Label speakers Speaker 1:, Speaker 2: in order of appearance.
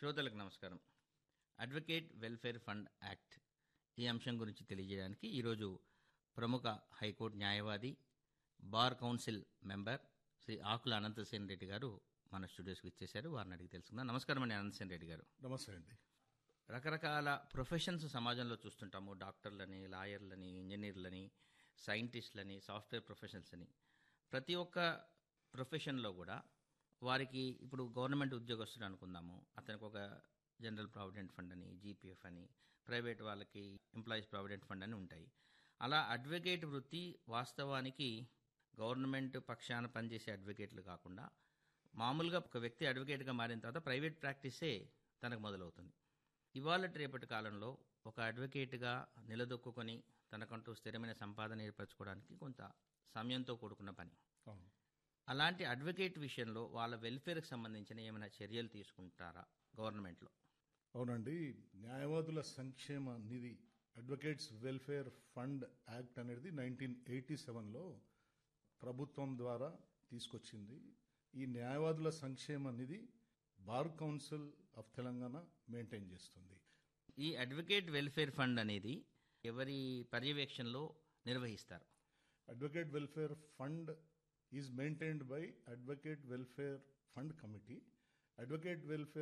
Speaker 1: శ్రోతలకు నమస్కారం advocate welfare fund act ఈ అంశం గురించి తెలియజేయడానికి ఈరోజు ప్రముఖ హైకోర్టు న్యాయవాది bar council member Shri Akula Anantasen Reddy గారు మన స్టూడియోస్కి ఇచ్చేశారు వారిని అడిగి తెలుసుకుందాం నమస్కారం అండి అనంతసేన్ రెడ్డి గారు
Speaker 2: నమస్తే అండి
Speaker 1: రకరకాల ప్రొఫెషన్స్ సమాజంలో చూస్తుంటాము డాక్టర్లని లాయర్లని ఇంజనీర్లని సైంటిస్టులని సాఫ్ట్వేర్ ప్రొఫెషనల్స్ అని ప్రతి ఒక్క ప్రొఫెషన్లో కూడా వారికి ఇప్పుడు గవర్నమెంట్ ఉద్యోగస్తులు అనుకుందాము అతనికి ఒక జనరల్ ప్రావిడెంట్ ఫండ్ అని జీపీఎఫ్ అని ప్రైవేట్ వాళ్ళకి ఎంప్లాయీస్ ప్రావిడెంట్ ఫండ్ అని ఉంటాయి అలా అడ్వకేట్ వృత్తి వాస్తవానికి గవర్నమెంట్ పక్షాన పనిచేసే అడ్వకేట్లు కాకుండా మామూలుగా ఒక వ్యక్తి అడ్వకేట్గా మారిన తర్వాత ప్రైవేట్ ప్రాక్టీసే తనకు మొదలవుతుంది ఇవాళ రేపటి కాలంలో ఒక అడ్వకేట్గా నిలదొక్కుని తనకంటూ స్థిరమైన సంపాదన ఏర్పరచుకోవడానికి కొంత సమయంతో కూడుకున్న పని
Speaker 2: అవును
Speaker 1: అలాంటి అడ్వకేట్ విషయంలో వాళ్ళ వెల్ఫేర్కి సంబంధించిన ఏమైనా చర్యలు తీసుకుంటారా గవర్నమెంట్లో
Speaker 2: అవునండి న్యాయవాదుల సంక్షేమ నిధి అడ్వకేట్స్ వెల్ఫేర్ ఫండ్ యాక్ట్ అనేది నైన్టీన్ ఎయిటీ సెవెన్లో ప్రభుత్వం ద్వారా తీసుకొచ్చింది ఈ న్యాయవాదుల సంక్షేమ నిధి bar council of Telangana maintain చేస్తుంది
Speaker 1: ఈ అడ్వకేట్ వెల్ఫేర్ ఫండ్ అనేది ఎవరి పర్యవేక్షణలో నిర్వహిస్తారు
Speaker 2: advocate welfare fund is maintained by advocate welfare fund committee advocate welfare